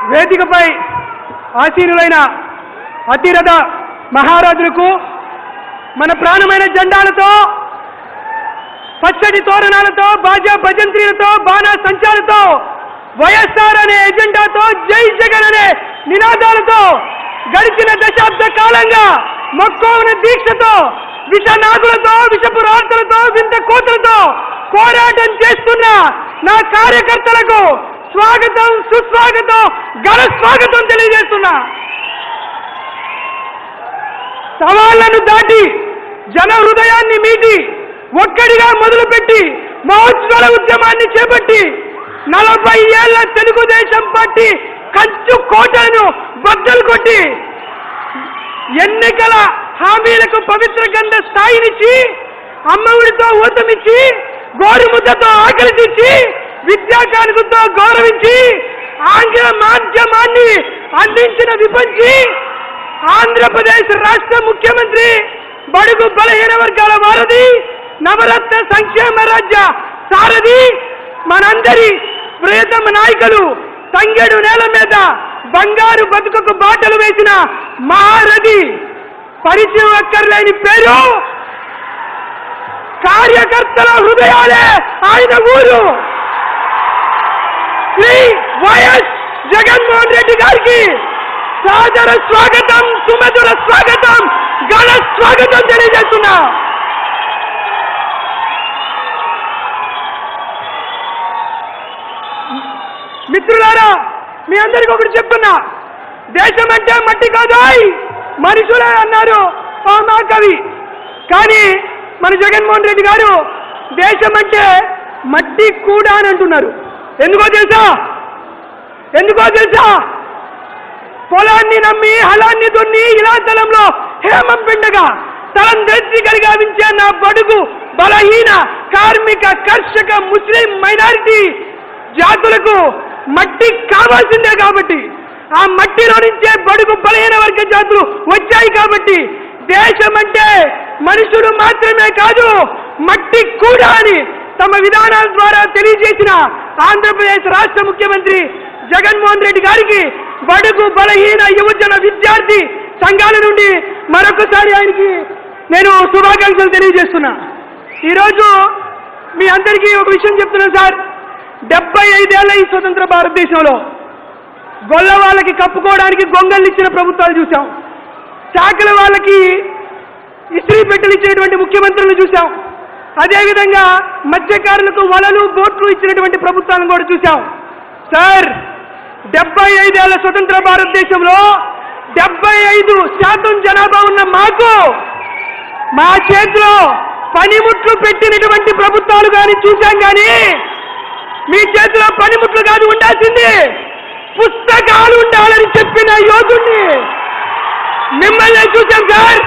వేదికపై ఆసీనులైన అతిరథ మహారాజులకు మన ప్రాణమైన జెండాలతో పచ్చడి తోరణాలతో బాజా భజంత్రీలతో బాణా సంచాలతో వైఎస్ఆర్ అనే ఎజెండాతో జై జగన్ అనే నినాదాలతో గడిచిన దశాబ్ద కాలంగా మొక్కోన దీక్షతో విషనాగులతో విషపు రాత్రులతో వింత కోతలతో పోరాటం చేస్తున్న నా కార్యకర్తలకు స్వాగతం సుస్వాగతం ఘన స్వాగతం తెలియజేస్తున్నా సవాళ్లను దాటి జన హృదయాన్ని మీటి ఒక్కడిగా మొదలుపెట్టి మహోజ్వల ఉద్యమాన్ని చేపట్టి నలభై ఏళ్ల తెలుగుదేశం పార్టీ కంచు కోటలను బద్దలు కొట్టి ఎన్నికల హామీలకు పవిత్ర గంధ స్థాయినిచ్చి అమ్మఒడితో ఊతమిచ్చి గోరుముద్దతో ఆకలి తెచ్చి విద్యా కానుకతో గౌరవించి ఆంగ్ల మాధ్యమాన్ని అందించిన విపంచి ఆంధ్రప్రదేశ్ రాష్ట్ర ముఖ్యమంత్రి బడుగు బలహీన వర్గాల వారధి నవరత్న సంక్షేమ రాజ్య సారథి మనందరి ప్రియతమ నాయకులు తంగెడు నేల మీద బంగారు బతుకకు బాటలు వేసిన మహారథి పరిచయం అక్కర్లేని పేరు కార్యకర్తల హృదయాలే ఆయన ఊరు శ్రీ వైఎస్ జగన్మోహన్ రెడ్డి గారికి సాదర స్వాగతం సుమధుర స్వాగతం ఘన స్వాగతం తెలియజేస్తున్నా మిత్రులారా మీ అందరికీ ఒకటి చెప్తున్నా దేశం అంటే మట్టి కాదాయ్ మనుషులే అన్నారు ఆ మహాకవి కానీ మన జగన్మోహన్ రెడ్డి గారు దేశం అంటే మట్టి కూడా అని అంటున్నారు ఎందుకో తెలుసా ఎందుకో తెలుసా పొలాన్ని నమ్మి హలాన్ని దున్ని ఇలాచలంలో హేమం పిండగా తలం దెత్తి గావించే నా బడుగు బలహీన కార్మిక కర్షక ముస్లిం మైనారిటీ జాతులకు మట్టి కావాల్సిందే కాబట్టి ఆ మట్టిలో నుంచే బడుగు బలహీన వర్గ జాతులు వచ్చాయి కాబట్టి దేశం అంటే మనుషుడు మాత్రమే కాదు మట్టి కూడా అని తమ విధానాల ద్వారా తెలియజేసిన ఆంధ్రప్రదేశ్ రాష్ట్ర ముఖ్యమంత్రి జగన్మోహన్ రెడ్డి గారికి బడుగు బలహీన యువజన విద్యార్థి సంఘాల నుండి మరొకసారి ఆయనకి నేను శుభాకాంక్షలు తెలియజేస్తున్నా ఈరోజు మీ అందరికీ ఒక విషయం చెప్తున్నాను సార్ డెబ్బై ఐదేళ్ల ఈ స్వతంత్ర భారతదేశంలో గొల్ల వాళ్ళకి కప్పుకోవడానికి గొంగళ్ళు ఇచ్చిన ప్రభుత్వాలు చూసాం చాకల వాళ్ళకి ఇస్త్రీ పెట్టెలు ఇచ్చినటువంటి ముఖ్యమంత్రులను చూసాం అదేవిధంగా మత్స్యకారులకు వలలు బోట్లు ఇచ్చినటువంటి ప్రభుత్వాలను కూడా చూసాం సార్ డెబ్బై ఐదేళ్ల స్వతంత్ర భారతదేశంలో డెబ్బై ఐదు శాతం జనాభా ఉన్న మాకు మా చేతిలో పనిముట్లు పెట్టినటువంటి ప్రభుత్వాలు కానీ చూశాం కానీ మీ చేతిలో పనిముట్లు కాదు ఉండాల్సింది పుస్తకాలు ఉండాలని చెప్పిన యోధుడిని మిమ్మల్ని చూశాం సార్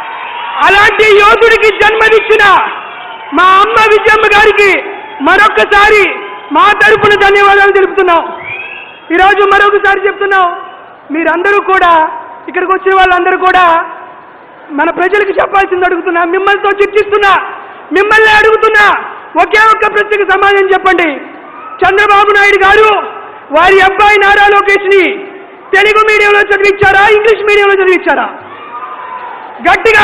అలాంటి యోధుడికి జన్మనిచ్చిన మా అమ్మ విజయమ్మ గారికి మరొక్కసారి మా తరపున ధన్యవాదాలు తెలుపుతున్నాం ఈరోజు మరొకసారి చెప్తున్నాం మీరందరూ కూడా ఇక్కడికి వచ్చిన వాళ్ళందరూ కూడా మన ప్రజలకు చెప్పాల్సింది అడుగుతున్నా మిమ్మల్నితో చర్చిస్తున్నా మిమ్మల్ని అడుగుతున్నా ఒకే ఒక్క ప్రశ్నకు సమాధానం చెప్పండి చంద్రబాబు నాయుడు గారు వారి అబ్బాయి నారా లోకేష్ ని తెలుగు మీడియంలో చదివించారా ఇంగ్లీష్ మీడియంలో చదివించారా గట్టిగా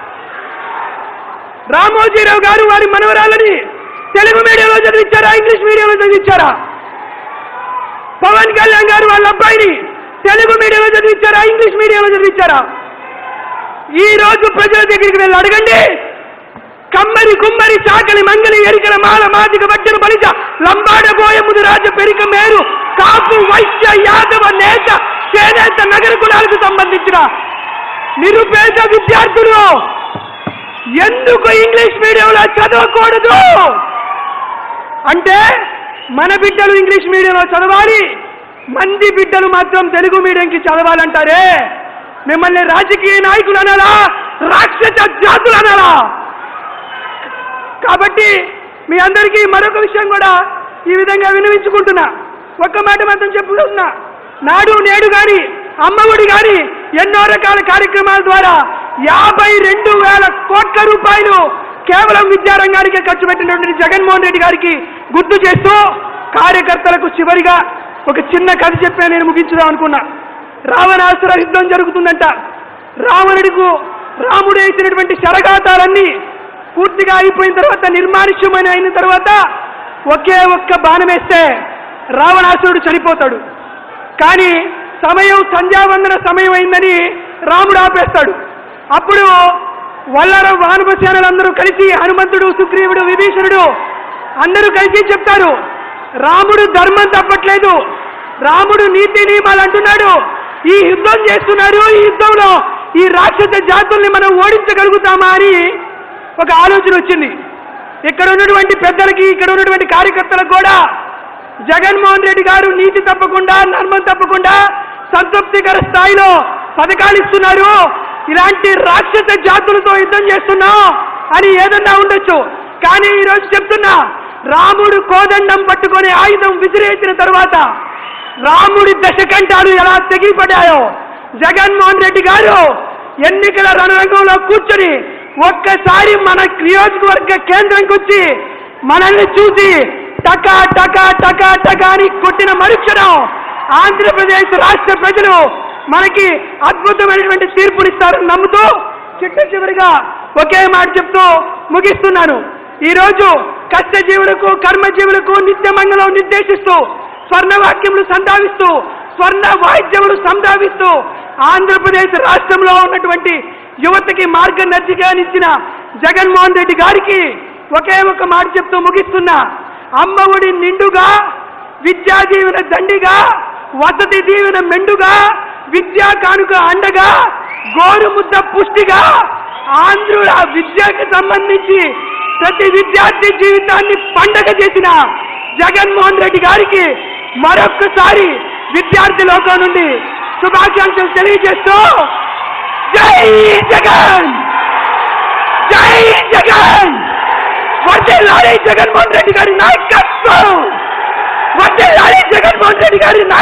రామోజీరావు గారు వారి మనవరాలని తెలుగు మీడియంలో చదివించారా ఇంగ్లీష్ మీడియంలో చదివించారా పవన్ కళ్యాణ్ గారు వాళ్ళ అబ్బాయిని తెలుగు మీడియంలో చదివించారా ఇంగ్లీష్ మీడియంలో చదివించారా ఈ రోజు ప్రజల దగ్గరికి వెళ్ళి అడగండి కమ్మరి కుమ్మరి చాకలి మంగలి ఎరికల మాల మాదిక వడ్డన బలిజ లంబాడ బోయ ముదు రాజ పెరిక మేరు కాపు వైశ్య యాదవ నేత చేనేత నగర కులాలకు సంబంధించిన నిరుపేద విద్యార్థులు ఎందుకు ఇంగ్లీష్ మీడియంలో చదవకూడదు అంటే మన బిడ్డలు ఇంగ్లీష్ మీడియంలో చదవాలి మంది బిడ్డలు మాత్రం తెలుగు మీడియంకి చదవాలంటారే మిమ్మల్ని రాజకీయ నాయకులు అనాలా రాక్షస జాతులు అనాలా కాబట్టి మీ అందరికీ మరొక విషయం కూడా ఈ విధంగా వినవించుకుంటున్నా ఒక్క మాట మాత్రం చెప్పుకుంటున్నా నాడు నేడు గాని అమ్మఒడి గాని ఎన్నో రకాల కార్యక్రమాల ద్వారా యాభై రెండు వేల కోట్ల రూపాయలు కేవలం విద్యారంగానికే ఖర్చు పెట్టినటువంటి జగన్మోహన్ రెడ్డి గారికి గుర్తు చేస్తూ కార్యకర్తలకు చివరిగా ఒక చిన్న కథ చెప్పా నేను ముగించుదాం అనుకున్నా రావణాసుర యుద్ధం జరుగుతుందంట రావణుడికు రాముడు వేసినటువంటి శరఘాతాలన్నీ పూర్తిగా అయిపోయిన తర్వాత నిర్మానుష్యమైన అయిన తర్వాత ఒకే ఒక్క బాణం వేస్తే రావణాసురుడు చనిపోతాడు కానీ సమయం సంధ్యావందన సమయం అయిందని రాముడు ఆపేస్తాడు అప్పుడు వల్లర వానపసేనలందరూ కలిసి హనుమంతుడు సుగ్రీవుడు విభీషణుడు అందరూ కలిసి చెప్తారు రాముడు ధర్మం తప్పట్లేదు రాముడు నీతి నియమాలు అంటున్నాడు ఈ యుద్ధం చేస్తున్నారు ఈ యుద్ధంలో ఈ రాక్షస జాతుల్ని మనం ఓడించగలుగుతామా అని ఒక ఆలోచన వచ్చింది ఇక్కడ ఉన్నటువంటి పెద్దలకి ఇక్కడ ఉన్నటువంటి కార్యకర్తలకు కూడా జగన్మోహన్ రెడ్డి గారు నీతి తప్పకుండా ధర్మం తప్పకుండా సంతృప్తికర స్థాయిలో పథకాలు ఇస్తున్నారు ఇలాంటి రాక్షస జాతులతో యుద్ధం చేస్తున్నాం అని ఏదన్నా ఉండొచ్చు కానీ ఈరోజు చెప్తున్నా రాముడు కోదండం పట్టుకొని ఆయుధం విసిరేసిన తర్వాత రాముడి దశకంఠాలు ఎలా తెగిపడ్డాయో జగన్మోహన్ రెడ్డి గారు ఎన్నికల రణరంగంలో కూర్చొని ఒక్కసారి మన నియోజకవర్గ కేంద్రంకి వచ్చి మనల్ని చూసి టకా టకా టకా టకా అని కొట్టిన మరుక్షణం ఆంధ్రప్రదేశ్ రాష్ట్ర ప్రజలు మనకి అద్భుతమైనటువంటి తీర్పునిస్తారని నమ్ముతూ చిట్ట చివరిగా ఒకే మాట చెప్తూ ముగిస్తున్నాను ఈ రోజు కష్టజీవులకు కర్మజీవులకు నిత్యమంగళం నిర్దేశిస్తూ స్వర్ణవాక్యములు సంధావిస్తూ స్వర్ణ వాయిద్యములు సంధావిస్తూ ఆంధ్రప్రదేశ్ రాష్ట్రంలో ఉన్నటువంటి యువతకి మార్గదర్శకాన్నిచ్చిన జగన్మోహన్ రెడ్డి గారికి ఒకే ఒక మాట చెప్తూ ముగిస్తున్నా అమ్మఒడి నిండుగా విద్యా దీవెన దండిగా వసతి దీవెన మెండుగా విద్యా కానుక అండగా గోరుముద్ద పుష్టిగా ఆంధ్రుల విద్యకు సంబంధించి ప్రతి విద్యార్థి జీవితాన్ని పండగ చేసిన జగన్మోహన్ రెడ్డి గారికి మరొక్కసారి విద్యార్థి లోకం నుండి శుభాకాంక్షలు తెలియజేస్తూ జై జగన్ జై జగన్ వర్ధిల్లాలి జగన్మోహన్ రెడ్డి గారి నాయకత్వం వర్ధిల్లాలి జగన్మోహన్ రెడ్డి గారి